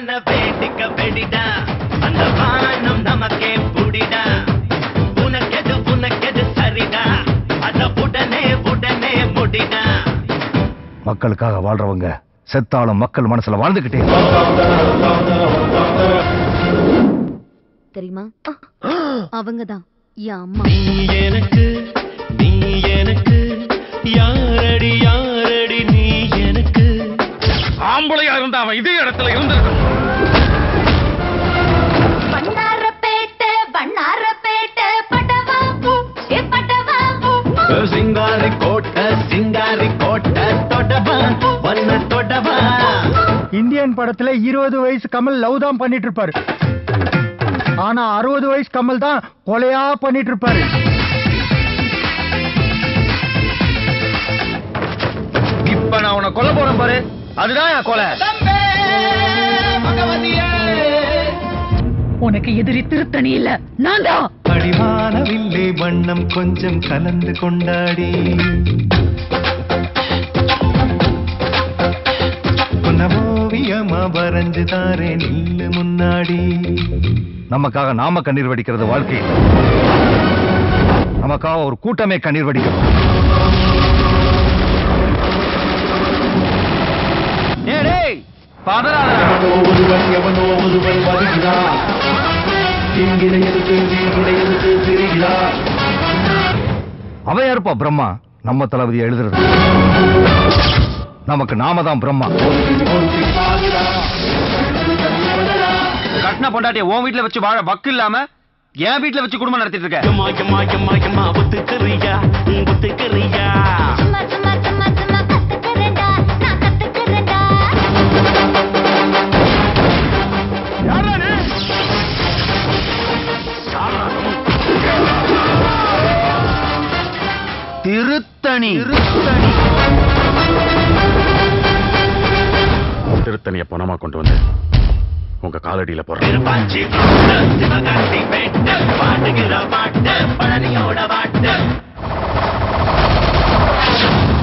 வான வேடிக்க வெடிடா அந்த வானம் நமக்கே புடிடா உனக்கெது உனக்கெது சரிடா அத உடனே உடனே முடிடா மக்களுக்காக வாழ்றவங்க செத்தாலும் மக்கள் மனசுல வாழ்ந்துகிட்டே தெரியுமா அவங்கதான் என் அம்மா நீ எனக்கு நீ எனக்கு யாரடி யாரடி நீ எனக்கு ஆம்பளையா இருந்த அவன் இதே இடத்துல இருந்திருக்கணும் பண்ணாரப்பேட்டை பண்ணாரப்பேட்டை பட்டவா ஏ பட்டவா சிங்காரி கோட்டை சிங்காரி கோட்டை தொடவா வண்ண தொடவா இந்தியன் படத்துல இருபது வயசு கமல் லவ் தான் பண்ணிட்டு இருப்பாரு ஆனா அறுபது வயசு கமல் தான் கொலையா பண்ணிட்டு இருப்பாரு இப்ப நான் உன்னை கொல்ல போறேன் பாரு அதுதான் என் கொலை உனக்கு எதிரி திருத்தணி இல்ல நான் தான் அடிவானவில்லை வண்ணம் கொஞ்சம் கலந்து கொண்டாடி உன்ன ஓவியமா வரைஞ்சு தாரே நில்லு முன்னாடி நமக்காக நாம கண்ணீர் வடிக்கிறது வாழ்க்கை இல்ல. நமக்காக ஒரு கூட்டமே கண்ணீர் வடிக்கும் டேய், டேய், பதறாத. ஒருவன் எவனோ ஒருவன் வருகிறான் இங்கிலே எதுக்கு இங்கிலே எதுக்கு திரிகிறான் அவன் யாருப்பா பிரம்மா நம்ம தளபதியை எழுதுறது நமக்கு நாம தான் பிரம்மா கட்டின பொண்டாட்டிய உன் வீட்டுல வச்சு வாழ வக்கு இல்லாம என் வீட்டுல வச்சு குடும்பம் நடத்திட்டு இருக்க எம்மா எம்மா எம்மா எம்மா ஒத்துக்கறியா ஒத்துக்கறியா சும்மா சும்மா சும்மா சும்மா கத்துக்கிறேன்டா நான் கத்துக்கிறேன்டா திருத்தணி திருத்தணிய பணமா கொண்டு வந்து உங்க காலடியில போடுறேன் திருப்பாச்சி சிவகாசி பெட்டு பாட்டுகிற பாட்டு பழனியோட பாட்டு